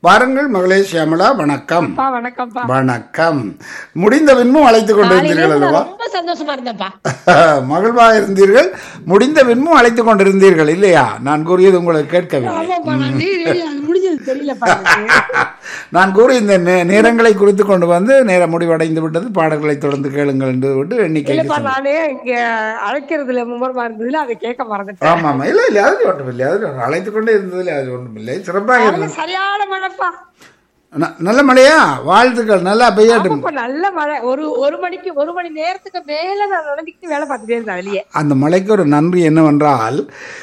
வாருங்கள் மகளே சியாமளா வணக்கம் அப்பா வணக்கம்ப்பா வணக்கம் முடிந்த பின்பும் அழைத்துக் கொண்டிருந்தீர்கள் காலையில அல்லவா ரொம்ப சந்தோஷமா இருந்தேன்ப்பா மகிழ்வா இருந்தீர்கள் முடிந்த பின்பும் அழைத்துக் கொண்டிருந்தீர்கள் இல்லையா நான் கூறியது உங்களுக்கு கேட்கவில்லை ஆமாப்பா நான் டேய், டேய், அது முடிஞ்சது தெரியலப்பா எனக்கு. நான் கூறிய இந்த நே- நேரங்களை குறித்து கொண்டு வந்து நேரம் முடிவடைந்து விட்டது பாடல்களை தொடர்ந்து கேளுங்கள் என்று விட்டு எண்ணிக்கை இல்லப்பா நானே இங்க அழைக்கிறதுல மும்மரமா இருந்ததுல அதை கேட்க மறந்துட்டேன் ஆமா ஆமா இல்ல இல்ல அது ஒன்றும் இல்லை அது அழைத்துக் கொண்டே இருந்ததில் அது ஒன்றும் இல்லை சிறப்பாக இருந்தது அது சரியான மழைப்பா ந- நல்ல மழையா வாழ்த்துக்கள் நல்லா பெய்யட்டும் அப்ப நல்ல மழை ஒரு ஒரு மணிக்கு ஒரு மணி நேரத்துக்கு மேல நான் நடந்துக்கிட்டு வேலை பார்த்துட்டே இருந்தேன் அதுலயே அந்த மழைக்கு ஒரு நன்றி என்னவென்றால்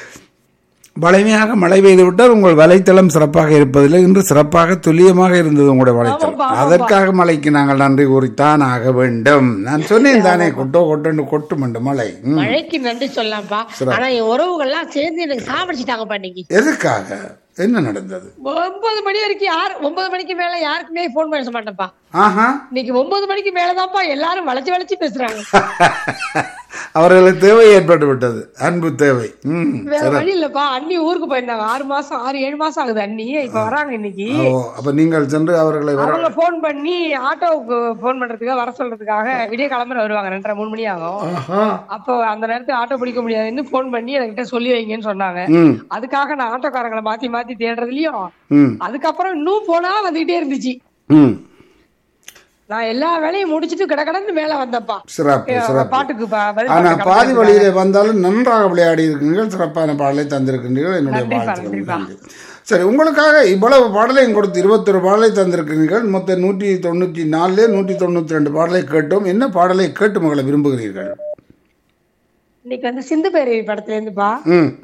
வலிமையாக மழை பெய்து விட்டால் உங்கள் வலைத்தளம் சிறப்பாக இருப்பதில்லை இன்று சிறப்பாக துல்லியமாக இருந்தது உங்களுடைய வலைத்தளம் ஆமாப்பா, அதற்காக மழைக்கு நாங்கள் நன்றி கூறித்தான் ஆக வேண்டும் நான் சொன்னேன் தானே கொட்டோ கொட்டோன்னு கொட்டும் என்று மழை ம். மழைக்கு நன்றி சொல்லலாம்ப்பா ஆனா என் உறவுகள்லாம் சேர்ந்து எனக்கு சாப்பிடுச்சிட்டாங்கப்பா இன்னைக்கு எதுக்காக என்ன நடந்தது ஒன்பது மணி வரைக்கும் யார் ஒன்பது மணிக்கு மேல யாருக்குமே போன் பேச மாட்டேன்ப்பா ஆஹா இன்னைக்கு ஒன்பது மணிக்கு மேலதான்ப்பா எல்லாரும் வளைச்சு வளைச்சு பேசுறாங்க அவர்களுக்கு தேவை ஏற்பட்டு விட்டது அன்பு தேவை ம் வேற வழி இல்லப்பா அண்ணி ஊருக்கு போயிருந்தாங்க ஆறு மாசம் ஆறு ஏழு மாசம் ஆகுது அண்ணி இப்ப வராங்க இன்னைக்கு ஓ அப்ப நீங்கள் சென்று அவர்களை வர அவங்க போன் பண்ணி ஆட்டோவுக்கு போன் பண்றதுக்காக வர சொல்றதுக்காக விடிய கிளம்புற வருவாங்க ரெண்டரை மூணு மணி ஆகும் ஆஹா அப்போ அந்த நேரத்துக்கு ஆட்டோ பிடிக்க முடியாதுன்னு போன் பண்ணி என்கிட்ட சொல்லி வைங்கன்னு சொன்னாங்க ம் அதுக்காக நான் ஆட்டோக்காரங்களை மாத்தி மாத்தி தேடுறதுலயும் ம் அதுக்கப்புறம் இன்னும் போனா வந்துகிட்டே இருந்துச்சு ம் நான் எல்லா வேலையும் முடிச்சிட்டு கடகடன்னு மேல வந்தப்பா சிறப்பு சிறப்பு பாட்டுக்கு ப- பதில் ஆனா பாட்டு பாதி கலந்துருக்காங்க. வழியிலே வந்தாலும் நன்றாக விளையாடி இருக்கீர்கள் சிறப்பான பாடலை தந்திருக்கின்றீர்கள் என்னுடைய நன்றிப்பா, வாழ்த்துக்கள் நன்றிப்பா. நன்றி. சரி உங்களுக்காக இவ்வளவு பாடலையும் கொடுத்து இருபத்தொரு பாடலை தந்திருக்கிறீர்கள் மொத்தம் நூற்றி தொண்ணூற்றி நாலுல நூற்றி தொண்ணூற்றி ரெண்டு பாடலை கேட்டோம் என்ன பாடலை கேட்டு மகளை விரும்புகிறீர்கள் இன்னைக்கு வந்து சிந்து பேரவி படத்துல இருந்துப்பா ம்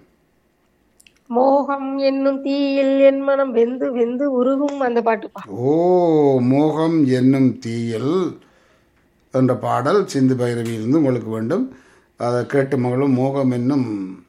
மோகம் என்னும் தீயில் என் மனம் வெந்து வெந்து உருகும் அந்த பாட்டுப்பா ஓ மோகம் என்னும் தீயில் என்ற பாடல் சிந்து பைரவியிலிருந்து உங்களுக்கு வேண்டும் அதை கேட்டு மகளும் மோகம் என்னும்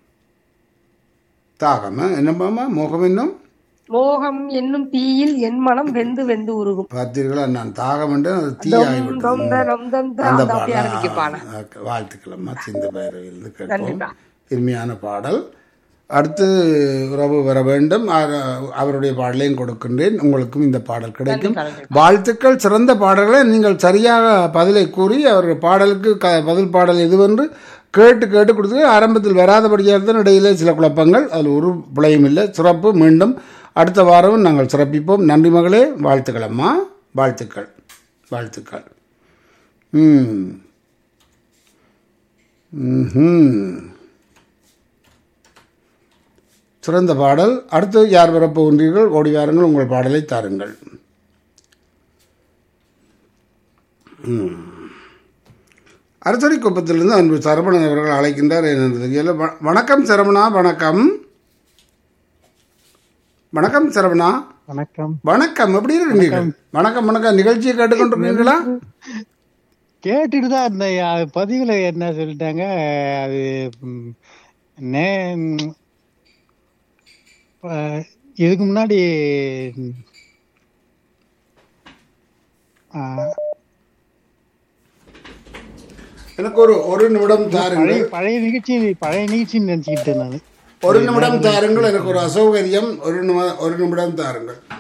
தாகம் என்னம்மா மோகம் என்னும் மோகம் என்னும் தீயில் என் மனம் வெந்து வெந்து உருகும் பார்த்தீர்களா நான் தாகம் என்று அது தொம் தீயாகிவிட்டது தொம் தரம் தம் தம் அந்த அந்த அப்படி ஆரம்பிக்குப்பா பாடல் வாழ்த்துக்களம்மா சிந்த பைரவியிலிருந்து கேட்போம் நன்றிப்பா. இனிமையான பாடல் அடுத்து உறவு வர வேண்டும் அ- அவருடைய பாடலையும் கொடுக்கின்றேன் உங்களுக்கும் இந்த பாடல் கிடைக்கும் நன்றி, வாழ்த்துக்கள் சிறந்த பாடல்களை நீங்கள் சரியாக பதிலை கூறி அவர் பாடலுக்கு க பதில் பாடல் எதுவென்று கேட்டு கேட்டு கொடுத்து ஆரம்பத்தில் வராதபடியாக தான் இடையிலே சில குழப்பங்கள் அதில் ஒரு பிழையும் இல்லை சிறப்பு மீண்டும் அடுத்த வாரமும் நாங்கள் சிறப்பிப்போம் நன்றி மகளே வாழ்த்துக்கள் அம்மா வாழ்த்துக்கள் வாழ்த்துக்கள் ம் ம்ஹும். சிறந்த பாடல் அடுத்து யார் வரப்போகின்றீர்கள் ஓடி வாருங்கள் உங்கள் பாடலை தாருங்கள் ம். அரசடி குப்பத்திலிருந்து அன்பு சரவணன் அவர்கள் அழைக்கின்றார் என்று தெரியல வ- வணக்கம் சரவணா வணக்கம் வணக்கம் சரவணா வணக்கம் வணக்கம் எப்படி இருக்கீர்கள் வணக்கம் வணக்கம் நிகழ்ச்சியை கேட்டுக்கொண்டிருக்கீங்களா கேட்டுட்டு தான் இருந்தேன் அது பதிவுல என்ன சொல்லிட்டாங்க அது ம், நே ம், ப- இதுக்கு முன்னாடி ம், ஆ, எனக்கு ஒரு ஒரு நிமிடம் பழைய தாருங்கள் பழைய நிகழ்ச்சி பழைய நிகழ்ச்சின்னு நினைச்சுக்கிட்டேன் நான் ஒரு நிமிடம் தாருங்கள் எனக்கு ஒரு அசௌகரியம் ஒரு நிமி ஒரு நிமிடம் தாருங்கள்